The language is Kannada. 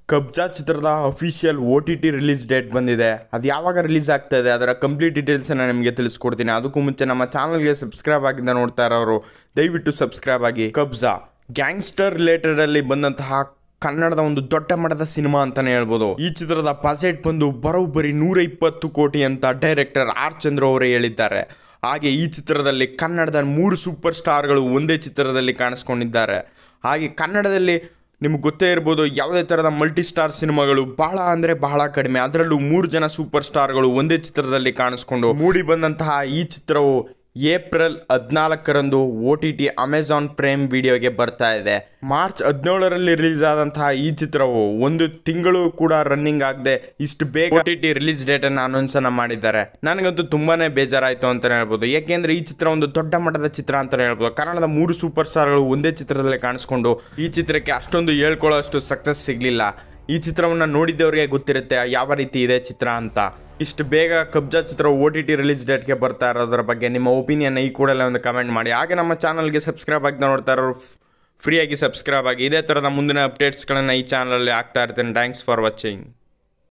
ಕಬ್ಜಾ ಚಿತ್ರದ official O T T release date ಬಂದಿದೆ ಅದು ಯಾವಾಗ ರಿಲೀಸ್ ಆಗ್ತಾ ಇದೆ ಅದರ ಕಂಪ್ಲೀಟ್ ಡೀಟೇಲ್ಸನ್ನು ನಿಮಗೆ ತಿಳಿಸ್ಕೊಡ್ತೀನಿ ಅದಕ್ಕೂ ಮುಂಚೆ ನಮ್ಮ ಚಾನಲ್ಗೆ ಸಬ್ಸ್ಕ್ರೈಬ್ ಆಗಿದ್ದ ನೋಡ್ತಾ ಇರೋರು ದಯವಿಟ್ಟು ಸಬ್ಸ್ಕ್ರೈಬ್ ಆಗಿ ಕಬ್ಜಾ ಗ್ಯಾಂಗ್ಸ್ಟರ್ ರಿಲೇಟೆಡ್ ಅಲ್ಲಿ ಬಂದಂತಹ ಕನ್ನಡದ ಒಂದು ದೊಡ್ಡ ಮಟ್ಟದ ಸಿನಿಮಾ ಅಂತಾನೆ ಹೇಳ್ಬೋದು ಈ ಚಿತ್ರದ ಬಜೆಟ್ ಬಂದು ಬರೋಬ್ಬರಿ ನೂರ ಇಪ್ಪತ್ತು ಕೋಟಿ ಅಂತ ಡೈರೆಕ್ಟರ್ ಆರ್ ಚಂದ್ರ ಅವರೇ ಹೇಳಿದ್ದಾರೆ ಹಾಗೆ ಈ ಚಿತ್ರದಲ್ಲಿ ಕನ್ನಡದ ಮೂರು ಸೂಪರ್ ಸ್ಟಾರ್ಗಳು ಒಂದೇ ಚಿತ್ರದಲ್ಲಿ ಕಾಣಿಸ್ಕೊಂಡಿದ್ದಾರೆ ಹಾಗೆ ಕನ್ನಡದಲ್ಲಿ ನಿಮ್ಗೆ ಗೊತ್ತೇ ಇರ್ಬೋದು ಯಾವುದೇ ಥರದ ಮಲ್ಟಿ ಸ್ಟಾರ್ ಸಿನಿಮಾಗಳು ಬಹಳ ಅಂದರೆ ಬಹಳ ಕಡಿಮೆ ಅದರಲ್ಲೂ ಮೂರು ಜನ ಸೂಪರ್ ಸ್ಟಾರ್ಗಳು ಒಂದೇ ಚಿತ್ರದಲ್ಲಿ ಕಾಣಿಸ್ಕೊಂಡು ಮೂಡಿ ಬಂದಂತಹ ಈ ಚಿತ್ರವು ಏಪ್ರಿಲ್ ಹದಿನಾಲ್ಕರಂದು O T T Amazon Prime ವಿಡಿಯೋಗೆ ಬರ್ತಾ ಇದೆ ಮಾರ್ಚ್ ಹದಿನೇಳರಲ್ಲಿ ರಿಲೀಸ್ ಆದಂತಹ ಈ ಚಿತ್ರವು ಒಂದು ತಿಂಗಳು ಕೂಡ ರನ್ನಿಂಗ್ ಆಗದೆ ಇಷ್ಟು ಬೇಗ O T T release date ಅನ್ನು ಅನೌನ್ಸ್ ಅನ್ನ ಮಾಡಿದ್ದಾರೆ ನನಗಂತೂ ತುಂಬಾನೇ ಬೇಜಾರಾಯ್ತು ಅಂತಾನೆ ಹೇಳ್ಬೋದು ಯಾಕೆಂದ್ರೆ ಈ ಚಿತ್ರ ಒಂದು ದೊಡ್ಡ ಮಟ್ಟದ ಚಿತ್ರ ಅಂತಾನೆ ಹೇಳ್ಬೋದು ಕನ್ನಡದ ಮೂರು ಸೂಪರ್ ಸ್ಟಾರ್ಗಳು ಒಂದೇ ಚಿತ್ರದಲ್ಲಿ ಕಾಣಿಸ್ಕೊಂಡು ಈ ಚಿತ್ರಕ್ಕೆ ಅಷ್ಟೊಂದು ಹೇಳ್ಕೊಳ್ಳೋ ಅಷ್ಟು ಸಕ್ಸಸ್ ಸಿಗ್ಲಿಲ್ಲ ಈ ಚಿತ್ರವನ್ನ ನೋಡಿದವರಿಗೆ ಗೊತ್ತಿರುತ್ತೆ ಯಾವ ರೀತಿ ಇದೆ ಚಿತ್ರ ಅಂತ ಇಷ್ಟು ಬೇಗ ಕಬ್ಜಾ ಚಿತ್ರ ಓ ಟಿ ಟಿ ರಿಲೀಸ್ ಡೇಟ್ಗೆ ಬರ್ತಾ ಇರೋದ್ರ ಬಗ್ಗೆ ನಿಮ್ಮ ಒಪಿನಿಯನ್ ಈ ಕೂಡಲೇ ಒಂದು ಕಮೆಂಟ್ ಮಾಡಿ ಹಾಗೆ ನಮ್ಮ ಚಾನಲ್ಗೆ ಸಬ್ಸ್ಕ್ರೈಬ್ ಆಗಿ ನೋಡ್ತಾ ಇರೋರು ಫ್ರೀಯಾಗಿ ಸಬ್ಸ್ಕ್ರೈಬ್ ಆಗಿ ಇದೇ ಥರದ ಮುಂದಿನ ಅಪ್ಡೇಟ್ಸ್ಗಳನ್ನು ಈ ಚಾನಲಲ್ಲಿ ಆಗ್ತಾ ಇರ್ತೇನೆ ಥ್ಯಾಂಕ್ಸ್ ಫಾರ್ ವಾಚಿಂಗ್